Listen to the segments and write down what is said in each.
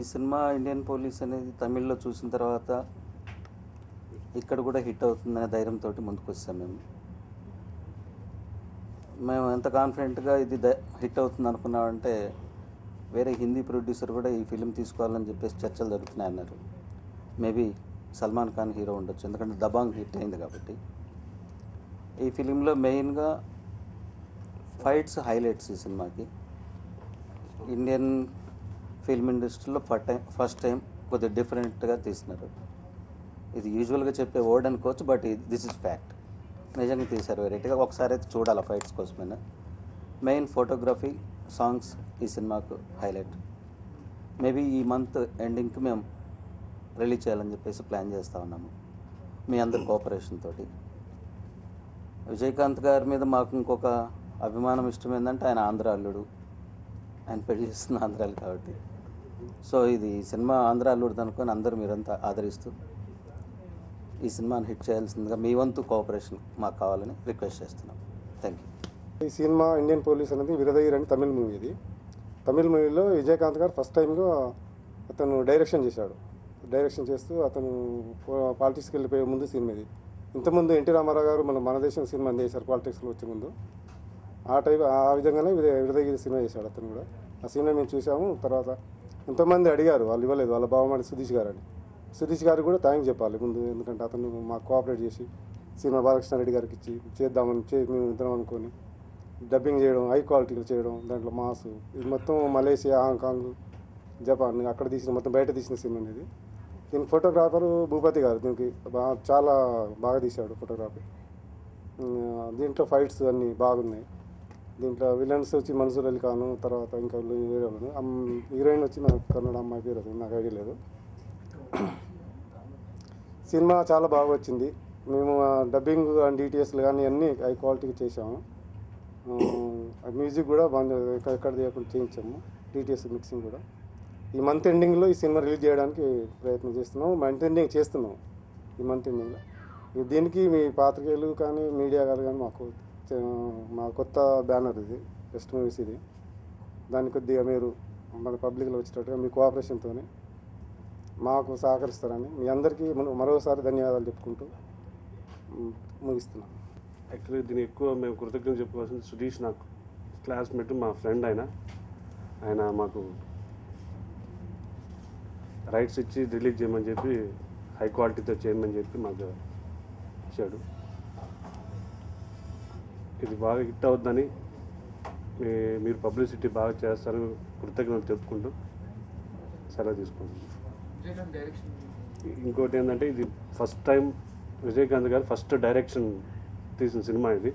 cinema Indian police అనేది తమిళ్లో చూసిన తర్వాత ఇక్కడ కూడా హిట్ అవుతుందనే ధైర్యంతో ముందుకు వచ్చాం మేము మేము ఎంత కాన్ఫిడెంట్గా ఇది ద- హిట్ అవుతుంది అనుకున్నామంటే వేరే హిందీ ప్రొడ్యూసర్ కూడా ఈ ఫిలిం తీసుకోవాలని చెప్పేసి చర్చలు జరుగుతున్నాయి అన్నారు మేబీ సల్మాన్ ఖాన్ హీరో ఉండొచ్చు ఎందుకంటే దబాంగ్ హిట్ అయింది కాబట్టి ఈ ఫిలింలో మెయిన్గా ఫైట్స్ హైలైట్స్ ఈ సినిమాకి ఇండియన్ ఫిల్మ్ ఇండస్ట్రీలో ఫస్ట్ టైం ఫస్ట్ టైం కొద్దిగా డిఫరెంట్గా తీసినారు ఇది యూజువల్గా చెప్పే వర్డ్ అనుకోవచ్చు బట్ దిస్ ఇస్ ఫ్యాక్ట్ నిజంగా తీశారు వెరైటీగా ఒకసారి అయితే చూడాలి ఫైట్స్ కోసమైనా మెయిన్ ఫోటోగ్రఫీ సాంగ్స్ ఈ సినిమాకు హైలైట్ మేబీ ఈ మంత్ ఎండింగ్కి మేము రిలీజ్ చేయాలని చెప్పేసి ప్లాన్ చేస్తూ ఉన్నాము మీ అందరి కోఆపరేషన్ తోటి విజయకాంత్ గారి మీద మాకు ఇంకొక అభిమానం ఇష్టం ఏంటంటే ఆయన ఆంధ్ర అల్లుడు ఆయన పెళ్లి చేస్తున్న ఆంధ్రాలు కాబట్టి సో ఇది సినిమా ఆంధ్ర అల్లుడు అనుకొని అందరూ మీరంతా ఆదరిస్తూ ఈ సినిమాని హిట్ చేయాల్సిందిగా మీ వంతు కోఆపరేషన్ మాకు కావాలని రిక్వెస్ట్ చేస్తున్నాం థ్యాంక్ యూ ఈ సినిమా ఇండియన్ పోలీస్ అనేది విరదయ్యర్ అని తమిళ మూవీ ఇది తమిళ మూవీలో విజయకాంత్ గారు ఫస్ట్ టైంగా అతను డైరెక్షన్ చేశాడు డైరెక్షన్ చేస్తూ అతను పాలిటిక్స్కి వెళ్ళిపోయే ముందు సినిమా ఇది ఇంతకుముందు ఎన్టీ రామారావు గారు మన మన దేశం సినిమా చేశారు పాలిటిక్స్లో వచ్చే ముందు ఆ టైప్ ఆ విధంగానే విద- విరదగిరి సినిమా చేశాడు అతను కూడా ఆ సినిమా మేము చూసాము తర్వాత ఎంతోమంది అడిగారు వాళ్ళు ఇవ్వలేదు వాళ్ళ బావమాడి సుధీష్ గారు అని సుధీష్ గారు కూడా థ్యాంక్స్ చెప్పాలి ముందు ఎందుకంటే అతను మాకు కోఆపరేట్ చేసి సినిమా బాలకృష్ణ రెడ్డి గారికి ఇచ్చి చేద్దామని చే మేము ఇద్దరం అనుకొని డబ్బింగ్ చేయడం హై క్వాలిటీలో చేయడం దాంట్లో మాస్ ఇది మొత్తం మలేషియా హాంకాంగ్ జపాన్ అక్కడ తీసిన మొత్తం బయట తీసిన సినిమా ఇది దీని ఫోటోగ్రాఫర్ భూపతి గారు దీనికి బాగా చాలా బాగా తీశాడు ఫోటోగ్రఫీ ఉమ్, దీంట్లో ఫైట్స్ అన్నీ బాగున్నాయి దీంట్లో విలన్స్ వచ్చి మన్సూర్ అలీ ఖాన్ తర్వాత ఇంకా వీళ్ళు వేరే వాళ్ళు అమ్- హీరోయిన్ వచ్చి నాకు కన్నడ అమ్మాయి పేరు అది నాకు ఐడియా లేదు సినిమా చాలా బాగా వచ్చింది మేము ఆ డబ్బింగ్ అండ్ డిటిఎస్లు కానీ అన్నీ హై క్వాలిటీగా చేసాము ఆ మ్యూజిక్ కూడా బాగా ఎక్కడ చేయకుండా చేయించాము డిటిఎస్ మిక్సింగ్ కూడా ఈ మంత్ ఎండింగ్లో ఈ సినిమా రిలీజ్ చేయడానికి ప్రయత్నం చేస్తున్నాం మంత్ ఎండింగ్ చేస్తున్నాం ఈ మంత్ ఎండింగ్లో ఇది దీనికి మీ పాత్రికేయులు కానీ మీడియా గారు కానీ మాకు చ- మా కొత్త బ్యానర్ ఇది బెస్ట్ మూవీస్ ఇది దాన్ని కొద్దిగా మీరు మన పబ్లిక్లో వచ్చేటట్టుగా మీ కోఆపరేషన్తోనే మాకు సహకరిస్తారని మీ అందరికీ మన- మరోసారి ధన్యవాదాలు చెప్పుకుంటూ మ్, ముగిస్తున్నాను యాక్చువల్లీ దీన్ని ఎక్కువ మేము కృతజ్ఞత చెప్పుకోవాల్సింది సుధీష్ నాకు క్లాస్మేట్ మా ఫ్రెండ్ ఆయన ఆయన మాకు రైట్స్ ఇచ్చి రిలీజ్ చేయమని చెప్పి హై క్వాలిటీతో చేయమని చెప్పి మాకు ఇచ్చాడు ఇది బాగా హిట్ అవుద్దని మీ- మీరు పబ్లిసిటీ బాగా చేస్తారు కృతజ్ఞతలు చెప్పుకుంటూ సెలవు తీసుకుంటున్నాను ఇంకోటి ఏంటంటే ఇది ఫస్ట్ టైం విజయకాంత్ గారు ఫస్ట్ డైరెక్షన్ తీసిన సినిమా ఇది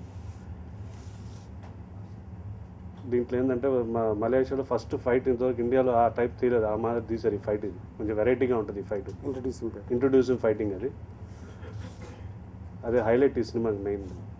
దీంట్లో ఏంటంటే మా మలేషియాలో ఫస్ట్ ఫైట్ ఇంతవరకు ఇండియాలో ఆ టైప్ తీయలేదు ఆ మాదిరి తీశారు ఈ ఫైట్ ఇది కొంచెం వెరైటీగా ఉంటుంది ఈ ఫైట్ ఇంట్రడ్యూసింగ్ ఇంట్రొడ్యూసింగ్ ఫైటింగ్ అది అదే హైలైట్ ఈ సినిమాకి మెయిన్